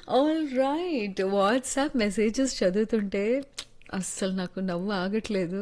all right WhatsApp messages చదువుతుంటే అస్సలు నాకు నవ్వు ఆగట్లేదు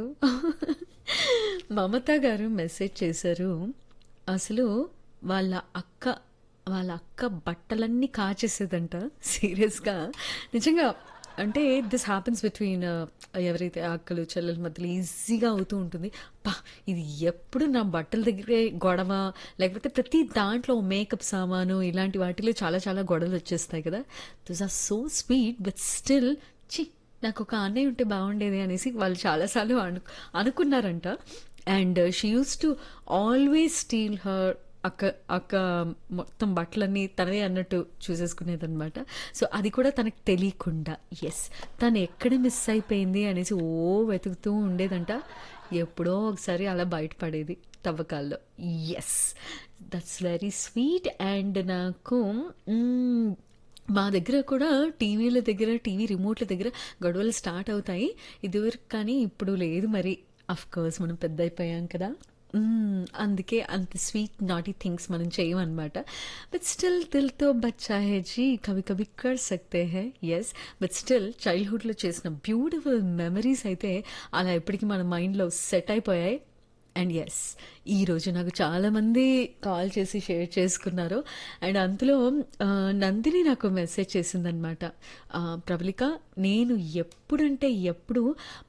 మమత గారు మెసేజ్ చేశారు అసలు వాళ్ళ అక్క వాళ్ళ అక్క బట్టలన్నీ కాచేసేదంట సీరియస్గా నిజంగా అంటే దిస్ హ్యాపెన్స్ బిట్వీన్ ఎవరైతే అక్కలు చెల్లెల మధ్యలో ఈజీగా అవుతూ ఉంటుంది పా ఇది ఎప్పుడు నా బట్టల దగ్గరే గొడవ లేకపోతే ప్రతి దాంట్లో మేకప్ సామాను ఇలాంటి వాటిలో చాలా చాలా గొడవలు వచ్చేస్తాయి కదా this are so sweet but still చి నాకు ఒక అన్నయ్య ఉంటే బాగుండేది అనేసి వాళ్ళు చాలాసార్లు అను అనుకున్నారంట and she used to always steal her అక్క అక్క మొత్తం బట్టలన్నీ తనదే అన్నట్టు చూసేసుకునేదన్నమాట సో అది కూడా తనకు తెలియకుండా ఎస్ తను ఎక్కడ మిస్ అయిపోయింది అనేసి ఓ వెతుకుతూ ఉండేదంట ఎప్పుడో ఒకసారి అలా బయటపడేది తవ్వకాల్లో yes that's very sweet and నాకు మ్మ్, మా దగ్గర కూడా టీవీల దగ్గర టీవీ రిమోట్ల దగ్గర గొడవలు స్టార్ట్ అవుతాయి ఇదివరకు కానీ ఇప్పుడు లేదు మరి అఫ్ కోర్స్ మనం పెద్ద అయిపోయాం కదా మ్మ్, అందుకే అంత స్వీట్ నాటీ థింగ్స్ మనం చేయమన్నమాట బట్ స్టిల్ దిల్తో బచ్చా హే జీ కవి కవి కర్ సక్తే హే ఎస్ బట్ స్టిల్ చైల్డ్హుడ్లో చేసిన బ్యూటిఫుల్ మెమరీస్ అయితే అలా ఎప్పటికీ మన మైండ్లో సెట్ అయిపోయాయి అండ్ ఎస్ ఈరోజు నాకు చాలామంది కాల్ చేసి షేర్ చేసుకున్నారు అండ్ అందులో ఆ, నందిని నాకు మెసేజ్ చేసిందనమాట ఆ, ప్రబలిక నేను ఎప్పుడంటే ఎప్పుడు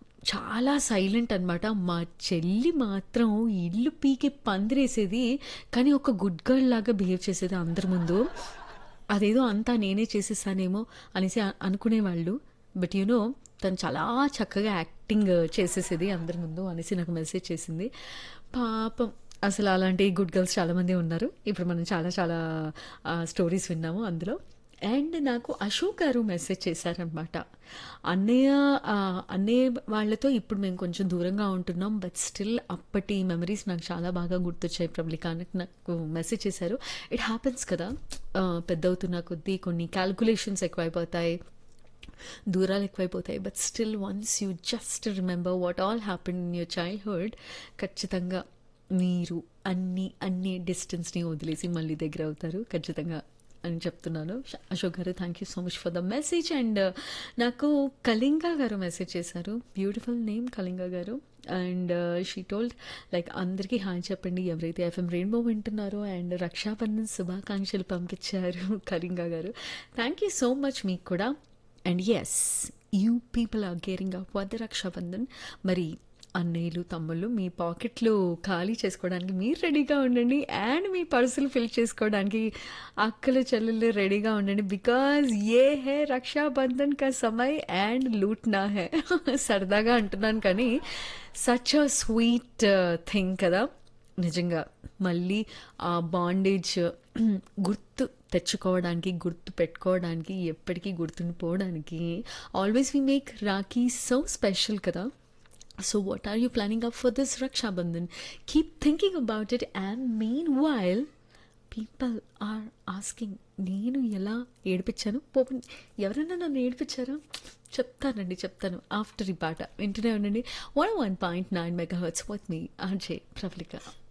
చాలా సైలెంట్ అనమాట మా చెల్లి మాత్రం ఇల్లు పీకి పందిరేసేది కానీ ఒక గుడ్ గర్ల్ లాగా బిహేవ్ చేసేది అందరి ముందు అదేదో అంతా నేనే చేసేసానేమో అనేసి అ- అనుకునేవాళ్ళు బట్ యునో తను చాలా చక్కగా యాక్టింగ్ చేసేసేది అందరి ముందు అనేసి నాకు మెసేజ్ చేసింది పాపం అసలు అలాంటి గుడ్ గర్ల్స్ చాలామంది ఉన్నారు ఇప్పుడు మనం చాలా చాలా స్టోరీస్ విన్నాము అందులో అండ్ నాకు అశోక్ గారు మెసేజ్ చేశారనమాట అన్నయ్య ఆ, అన్నయ్య వాళ్ళతో ఇప్పుడు మేము కొంచెం దూరంగా ఉంటున్నాం బట్ స్టిల్ అప్పటి మెమరీస్ నాకు చాలా బాగా గుర్తొచ్చాయి ప్రబలిక అని నాకు మెసేజ్ చేశారు ఇట్ హ్యాపెన్స్ కదా ఆ, పెద్ద అవుతున్న కొద్దీ కొన్ని క్యాల్కులేషన్స్ ఎక్కువైపోతాయి దూరాలు ఎక్కువైపోతాయి but still once you just remember what all happen in your childhood ఖచ్చితంగా మీరు అన్ని అన్ని డిస్టెన్స్ని వదిలేసి మళ్ళీ దగ్గర అవుతారు ఖచ్చితంగా అని చెప్తున్నాను ష- అశోక్ గారు thank you so much for the message and నాకు కళింగా గారు మెసేజ్ చేశారు బ్యూటిఫుల్ నేమ్ కళింగా గారు అండ్ షీ టోల్డ్ లైక్ అందరికీ హాయ్ చెప్పండి ఎవరైతే ఎఫ్ఎం రెయిన్బో వింటున్నారో అండ్ రక్షాబంధన్ శుభాకాంక్షలు పంపించారు కళింగా గారు థ్యాంక్ యూ సో మచ్ మీకు కూడా and yes you people are gearing up వద్ద రక్షాబంధన్ మరి అన్నయ్యలు తమ్ముళ్ళు మీ పాకెట్లు ఖాళీ చేసుకోవడానికి మీరు రెడీగా ఉండండి అండ్ మీ పర్సులు ఫిల్ చేసుకోవడానికి అక్కలు చెల్లెళ్ళు రెడీగా ఉండండి బికాజ్ ఏ హే రక్షాబంధన్ కా సమయ్ అండ్ లూట్ నా హే సరదాగా అంటున్నాను కానీ సచ్ అ స్వీట్ థింగ్ కదా నిజంగా మళ్ళీ ఆ బాండేజ్ గుర్తు తెచ్చుకోవడానికి గుర్తు పెట్టుకోవడానికి ఎప్పటికీ గుర్తుండిపోవడానికి always we make rakhi so special కదా so what are you planning up for this Rakshabandhan keep thinking about it and meanwhile people are asking నేను ఎలా ఏడిపించాను పోపు ఎవరైనా నన్ను ఏడిపించారా చెప్తానండి చెప్తాను ఆఫ్టర్ ఈ పాట వింటూనే ఉండండి one one point nine megahertz with me RJ Pravalika